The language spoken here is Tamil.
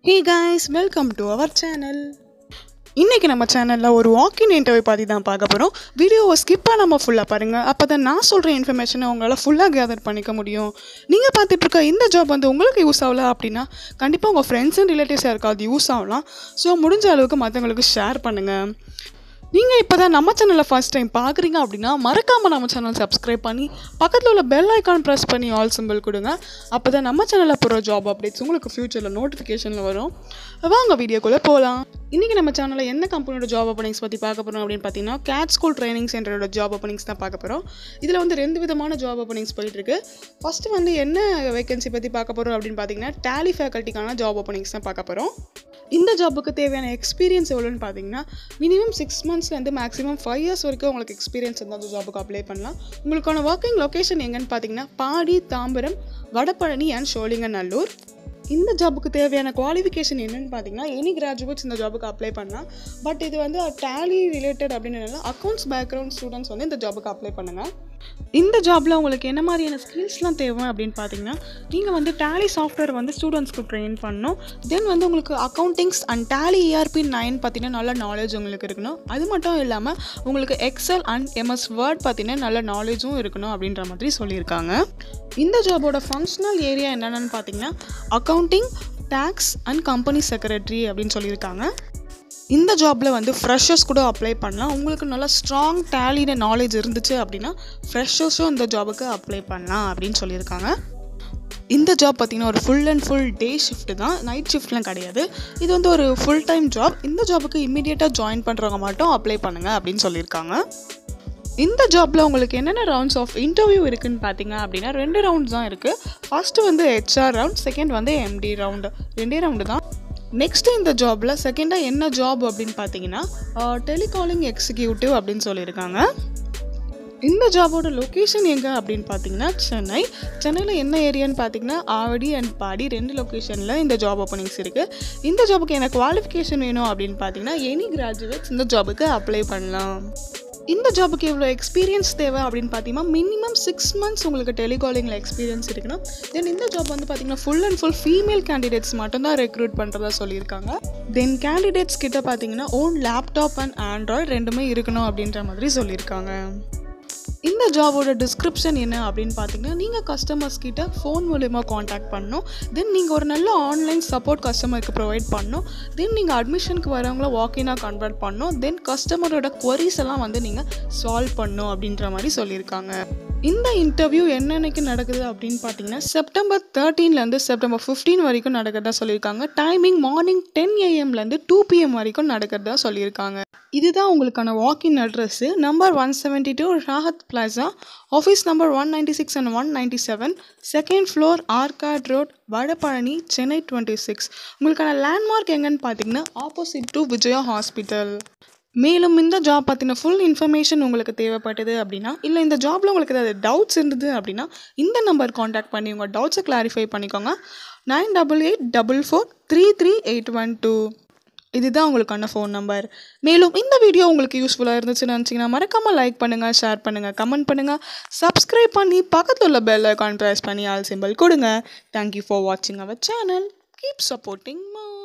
hey guys welcome to our channel இன்றைக்கி நம்ம சேனலில் ஒரு வாக்கின் இன்டர்வியூ பற்றி தான் பார்க்க போகிறோம் வீடியோவை ஸ்கிப் பண்ணாமல் ஃபுல்லாக பாருங்கள் அப்போ தான் நான் சொல்கிற இன்ஃபர்மேஷனை உங்களால் ஃபுல்லாக கேதர் பண்ணிக்க முடியும் நீங்கள் பார்த்துட்டு இருக்க இந்த ஜாப் வந்து உங்களுக்கு யூஸ் ஆகல அப்படின்னா கண்டிப்பாக உங்கள் ஃப்ரெண்ட்ஸ் அண்ட் ரிலேட்டிவ்ஸ் யாருக்காவது யூஸ் ஆகலாம் ஸோ முடிஞ்ச அளவுக்கு மற்றவங்களுக்கு ஷேர் பண்ணுங்கள் நீங்கள் இப்போ தான் நம்ம சேனலை ஃபஸ்ட் டைம் பார்க்குறீங்க அப்படின்னா மறக்காமல் நம்ம சேனல் சப்ஸ்கிரைப் பண்ணி பக்கத்தில் உள்ள பெல் ஐக்கான் ப்ரெஸ் பண்ணி ஆல் சிம்பிள் கொடுங்க அப்போ தான் நம்ம சேனலில் போகிற ஜாப் அப்டேட்ஸ் உங்களுக்கு ஃப்யூச்சரில் நோட்டிஃபிகேஷனில் வரும் வாங்க வீடியோக்குள்ளே போகலாம் இன்றைக்கி நம்ம சேனலில் என்ன கம்பெனியோட ஜாப் ஓப்பனிங்ஸ் பற்றி பார்க்க போகிறோம் அப்படின்னு பார்த்தீங்கன்னா கேட் ஸ்கூல் ட்ரைனிங் சென்டரோட ஜாப் ஓப்பனிங்ஸ் தான் பார்க்க போகிறோம் இதில் வந்து ரெண்டு விதமான ஜாப் ஓப்பனிங்ஸ் போயிட்டுருக்கு ஃபஸ்ட்டு வந்து என்ன வேகன்சி பற்றி பார்க்க போகிறோம் அப்படின்னு பார்த்தீங்கன்னா டேலி ஃபேக்கல்ட்டிக்கான ஜாப் ஓப்பனிங்ஸ் தான் பார்க்க போகிறோம் இந்த ஜாப்புக்கு தேவையான எக்ஸ்பீரியன்ஸ் எவ்வளோன்னு பார்த்தீங்கன்னா மினிமம் சிக்ஸ் மந்த்ஸ்லேருந்து மேக்ஸிமம் ஃபைவ் இயர்ஸ் வரைக்கும் உங்களுக்கு எக்ஸ்பீரியன்ஸ் இருந்தால் அந்த ஜாபுக்கு அப்ளை பண்ணலாம் உங்களுக்கான ஒர்க்கிங் லொக்கேஷன் எங்கன்னு பார்த்தீங்கன்னா பாடி தாம்பரம் வடபழனி அண்ட் சோழிங்கநல்லூர் இந்த ஜாபுக்கு தேவையான குவாலிஃபிகேஷன் என்னன்னு பார்த்தீங்கன்னா எனி கிராஜுவேட்ஸ் இந்த ஜாபுக்கு அப்ளை பண்ணலாம் பட் இது வந்து டேலி ரிலேட்டட் அப்படின்றனால அக்கௌண்ட்ஸ் பேக்ரவுண்ட் ஸ்டூடெண்ட்ஸ் வந்து இந்த ஜாபுக்கு அப்ளை பண்ணுங்கள் இந்த ஜாபில் உங்களுக்கு என்ன மாதிரியான ஸ்கில்ஸ்லாம் தேவை அப்படின்னு பார்த்தீங்கன்னா நீங்கள் வந்து டேலி சாஃப்ட்வேர் வந்து ஸ்டூடெண்ட்ஸ்க்கு ட்ரெயின் பண்ணணும் தென் வந்து உங்களுக்கு accountings and Tally ERP nine பார்த்தீங்கன்னா நல்ல நாலேஜ் உங்களுக்கு இருக்கணும் அது மட்டும் இல்லாமல் உங்களுக்கு எக்ஸல் அண்ட் எம்எஸ் வேர்ட் பார்த்தீங்கன்னா நல்ல நாலேஜும் இருக்கணும் அப்படின்ற மாதிரி சொல்லியிருக்காங்க இந்த ஜாபோட ஃபங்க்ஷனல் ஏரியா என்னென்னு பார்த்தீங்கன்னா accounting tax and company secretary அப்படின்னு சொல்லியிருக்காங்க இந்த ஜாபில் வந்து ஃப்ரெஷர்ஸ் கூட அப்ளை பண்ணலாம் உங்களுக்கு நல்லா ஸ்ட்ராங் டேலின நாலேஜ் இருந்துச்சு அப்படின்னா ஃப்ரெஷர்ஸும் இந்த ஜாபுக்கு அப்ளை பண்ணலாம் அப்படின்னு சொல்லியிருக்காங்க இந்த ஜாப் பார்த்திங்கன்னா ஒரு full and full day shift தான் நைட் ஷிஃப்ட்லாம் கிடையாது இது வந்து ஒரு ஃபுல் டைம் ஜாப் இந்த ஜாபுக்கு இமீடியட்டாக ஜாயின் பண்ணுறவங்க மட்டும் அப்ளை பண்ணுங்கள் அப்படின்னு சொல்லியிருக்காங்க இந்த ஜாப்பில் உங்களுக்கு என்னென்ன ரவுண்ட்ஸ் ஆஃப் இன்டர்வியூ இருக்குன்னு பார்த்தீங்க அப்படின்னா ரெண்டு ரவுண்ட்ஸ் தான் இருக்குது ஃபஸ்ட்டு வந்து ஹெச்ஆர் ரவுண்ட் செகண்ட் வந்து எம்டி ரவுண்டு ரெண்டே ரவுண்டு தான் நெக்ஸ்ட்டு இந்த ஜாபில் செகண்டாக என்ன ஜாப் அப்படின்னு பார்த்தீங்கன்னா டெலிகாலிங் எக்ஸிக்யூட்டிவ் அப்படின்னு சொல்லியிருக்காங்க இந்த ஜாபோட லொக்கேஷன் எங்கே அப்படின்னு பார்த்தீங்கன்னா சென்னை சென்னையில் என்ன ஏரியான்னு பார்த்தீங்கன்னா ஆவடி அண்ட் பாடி ரெண்டு லொக்கேஷனில் இந்த ஜாப் ஓப்பனிங்ஸ் இருக்குது இந்த ஜாபுக்கு எனக்கு குவாலிஃபிகேஷன் வேணும் அப்படின்னு பார்த்தீங்கன்னா எனி கிராஜுவேட்ஸ் இந்த ஜாபுக்கு அப்ளை பண்ணலாம் இந்த ஜாபுக்கு எவ்வளோ எக்ஸ்பீரியன்ஸ் தேவை அப்படின்னு பார்த்தீங்கன்னா மினிமம் சிக்ஸ் மந்த்ஸ் உங்களுக்கு டெலிகாலிங்கில் எக்ஸ்பீரியன்ஸ் இருக்கணும் தென் இந்த ஜாப் வந்து பார்த்தீங்கன்னா full and full female candidates மட்டும்தான் ரெக்ரூட் பண்ணுறதா சொல்லியிருக்காங்க தென் கேண்டிடேட்ஸ் கிட்ட பார்த்தீங்கன்னா ஓன் லேப்டாப் அண்ட் ஆண்ட்ராய்டு ரெண்டுமே இருக்கணும் அப்படின்ற மாதிரி சொல்லியிருக்காங்க இந்த ஜாபோட டிஸ்கிரிப்ஷன் என்ன அப்படின்னு பார்த்தீங்கன்னா நீங்கள் கஸ்டமர்ஸ் கிட்ட ஃபோன் மூலயமா காண்டாக்ட் பண்ணணும் தென் நீங்கள் ஒரு நல்ல ஆன்லைன் சப்போர்ட் கஸ்டமருக்கு ப்ரொவைட் பண்ணணும் தென் நீங்கள் அட்மிஷனுக்கு வரவங்கள வாக்கினாக கன்வெர்ட் பண்ணணும் தென் கஸ்டமரோட queries எல்லாம் வந்து நீங்கள் சால்வ் பண்ணணும் அப்படின்ற மாதிரி சொல்லியிருக்காங்க இந்த இன்டர்வியூ என்னன்னைக்கு நடக்குது அப்படின்னு பார்த்தீங்கன்னா செப்டம்பர் தேர்ட்டீன்லேருந்து செப்டம்பர் ஃபிஃப்டீன் வரைக்கும் நடக்கிறதா சொல்லியிருக்காங்க டைமிங் மார்னிங் டென் ஏஎம்லேருந்து டூ பிஎம் வரைக்கும் நடக்கிறதா சொல்லியிருக்காங்க இதுதான் உங்களுக்கான walk in address number one seventy two Rahat Plaza office number one ninety six and one ninety seven second floor Arcot Road Vadapalani Chennai twenty six உங்களுக்கான லேண்ட்மார்க் எங்கன்னு பார்த்தீங்கன்னா ஆப்போசிட் டு விஜயா ஹாஸ்பிட்டல் மேலும் இந்த ஜாப் பற்றின ஃபுல் இன்ஃபர்மேஷன் உங்களுக்கு தேவைப்பட்டது அப்படின்னா இல்லை இந்த ஜாபில் உங்களுக்கு ஏதாவது டவுட்ஸ் இருந்தது அப்படின்னா இந்த நம்பர் காண்டாக்ட் பண்ணி உங்கள் டவுட்ஸை கிளாரிஃபை பண்ணிக்கோங்க nine double eight double four three three eight one two இதுதான் உங்களுக்கான ஃபோன் நம்பர் மேலும் இந்த வீடியோ உங்களுக்கு யூஸ்ஃபுல்லாக இருந்துச்சுன்னு நினச்சிங்கன்னா மறக்காமல் லைக் பண்ணுங்கள் ஷேர் பண்ணுங்கள் கமெண்ட் பண்ணுங்கள் சப்ஸ்கிரைப் பண்ணி பக்கத்தில் உள்ள பெல் ஐக்கான் ப்ரெஸ் பண்ணி ஆல் சிம்பிள் கொடுங்க தேங்க்யூ ஃபார் வாட்சிங் அவர் சேனல் கீப் சப்போர்ட்டிங் மா